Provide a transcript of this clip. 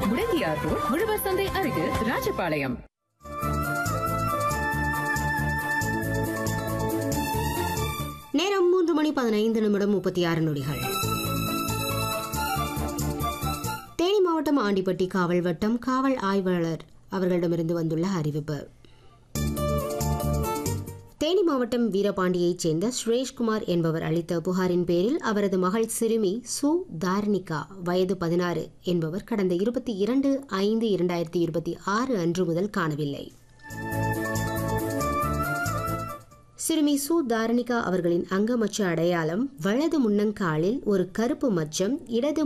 Mudangiyar road உழவர் சந்தை அருகில் ராஜபாளையம் நேரம் மூன்று மணி பதினைந்து நிமிடம் முப்பத்தி ஆறு நொடிகள் தேனி மாவட்டம் ஆண்டிப்பட்டி காவல் வட்டம் காவல் ஆய்வாளர் அவர்களிடமிருந்து வந்துள்ள அறிவிப்பு தேனி மாவட்டம் வீரபாண்டியைச் சேர்ந்த சுரேஷ்குமார் என்பவர் அளித்த புகாரின் பேரில் அவரது மகள் சிறுமி சு தார்னிகா வயது பதினாறு என்பவர் கடந்த இருபத்தி இரண்டு ஐந்து இரண்டாயிரத்தி இருபத்தி ஆறு அன்று முதல் காணவில்லை சிறுமி சு தாரணிகா அவர்களின் அங்கமச்ச அடையாளம் வலது முன்னங்காலில் ஒரு கருப்பு மச்சம் இடது